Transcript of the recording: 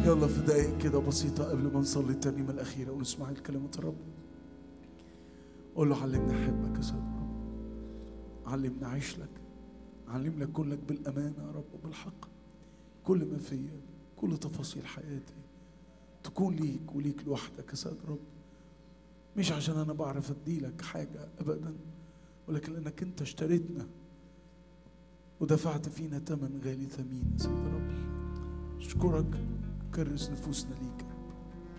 يلا في دقايق كده بسيطة قبل ما نصلي الترنيمة الأخيرة ونسمع كلمة الرب قول له علمني أحبك يا سيد رب علمني أعيش لك علمني أكون لك بالأمانة يا رب وبالحق كل ما فيا كل تفاصيل حياتي تكون ليك وليك لوحدك يا سيد رب مش عشان أنا بعرف أديلك حاجة أبدا ولكن لأنك أنت اشتريتنا ودفعت فينا ثمن غالي ثمين يا سيد رب أشكرك كرس نفوسنا ليك